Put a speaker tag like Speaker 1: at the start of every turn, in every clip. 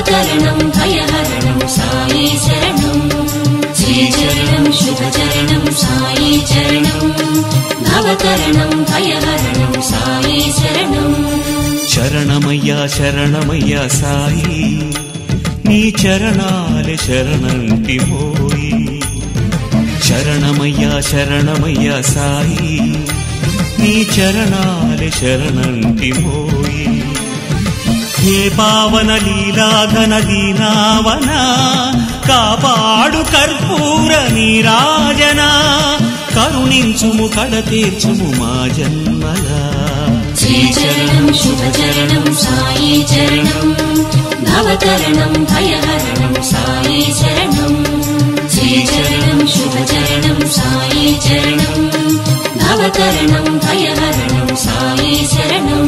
Speaker 1: భవతరణం భయహరణం సాయి శరణం శ్రీచరణం శుభచరణం సాయి చరణం భవతరణం భయహరణం సాయి శరణం
Speaker 2: శరణమయ్యా శరణమయ్యా సాయి నీ చరణాలే శరణంటి మోయి శరణమయ్యా శరణమయ్యా సాయి నీ చరణాలే శరణంటి మోయి హే పావన లీలాఘన దీనావన కాపాడు కర్పూర నీరాజన కరుణించుము కడ తీర్చుము మా జన్మలా
Speaker 1: శ్రీచరణం శుభచరణం సాయి చరణం భవతరణం భయహరణం సాయి శరణం శ్రీచరణం శుభచరణం సాయి చరణం భవతరణం భయహరణం సాయి శరణం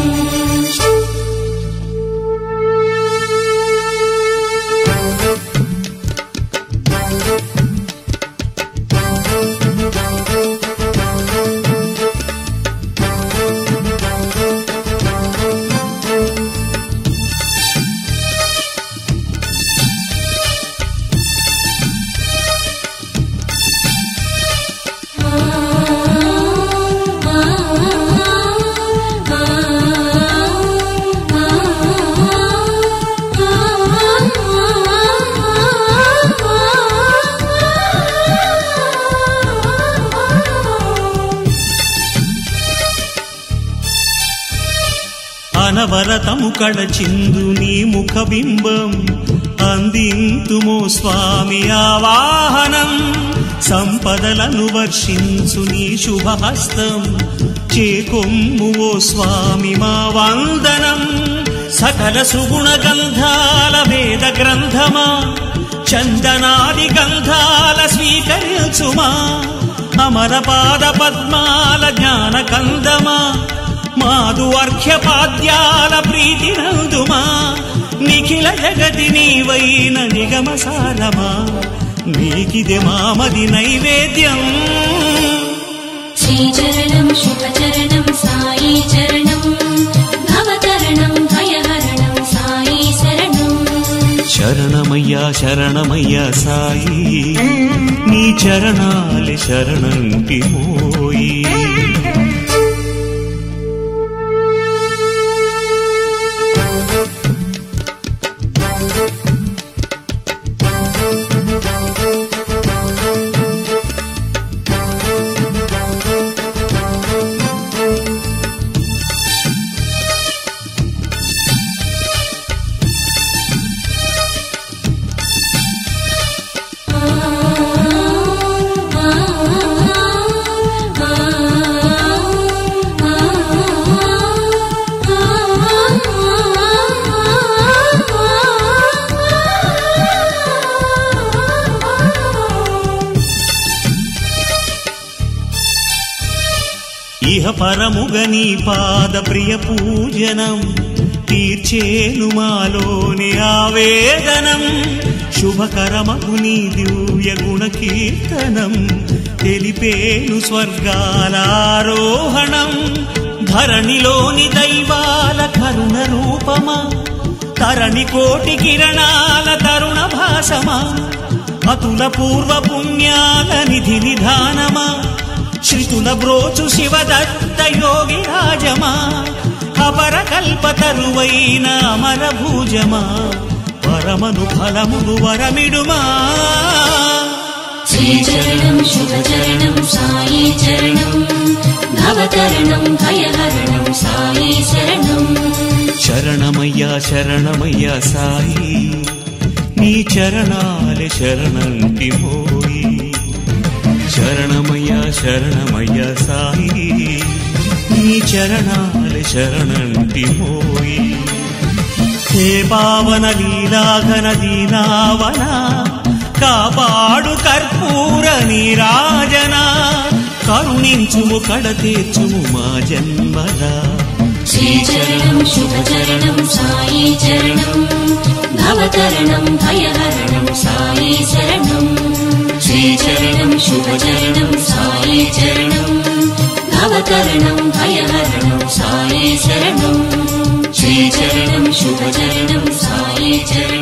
Speaker 2: అనవరతము కళచిందు నీ ముఖబింబం అందింతుము స్వామి ఆవాహనం సంపదలను వర్షించు నీ శుభహస్తం చేకొమ్ము ఓ స్వామి మా వందనం సకల సుగుణ గంధాల వేద గ్రంథమా చందనాది గంధాల స్వీకరించుమా అమర పాద పద్మాల జ్ఞాన కందమా మాదు అర్ఘ్యపాద్యాల ప్రీతి నందుమా నిఖిల జగతి నీవైన నిగమ సారమా నీకిదే మామది నైవేద్యం
Speaker 1: శ్రీచరణం శుభచరణం సాయి చరణం భవతరణం భయహరణం సాయి శరణం
Speaker 2: శరణమయ్యా శరణమయ్యా సాయి నీ చరణాలి శరణంటి మోయి ఇహ పరముగ నీ పాద ప్రియ పూజనం తీర్చేను మాలోని ఆవేదనం శుభకరమగు నీ దివ్య గుణ కీర్తనం తెలిపేను స్వర్గాల ఆరోహణం ధరణిలోని దైవాల కరుణ రూపమా తరణి కోటి కిరణాల తరుణ భాసమా అతుల పూర్వ పుణ్యాల నిధి నిధానమా శృతుల బ్రోచు శివదత్త యోగి రాజమా అపర కల్పతరువైన అమర భూజమా పరమను ఫలమును వరమిడుమా
Speaker 1: శ్రీచరణం శుభచరణం సాయి చరణం భవతరణం భయహరణం సాయి శరణం
Speaker 2: శరణమయ్యా శరణమయ్యా సాయి నీ చరణాలే శరణంటి మోయి శరణమయ్యా శరణమయ్యా సాయి నీ చరణాలే శరణంటి మోయి హే పావన లీలాఘన దీనావన కాపాడు కర్పూర నీరాజన కరుణించుము కడ తీర్చుము మా జన్మదా
Speaker 1: శ్రీచరణం శుభచరణం సాయి చరణం భవతరణం భయహరణం సాయి శరణం శ్రీచరణం శుభచరణం సాయి చరణం భవతరణం భయహరణం సాయి శరణం శ్రీచరణం శుభచరణం సాయి చరణం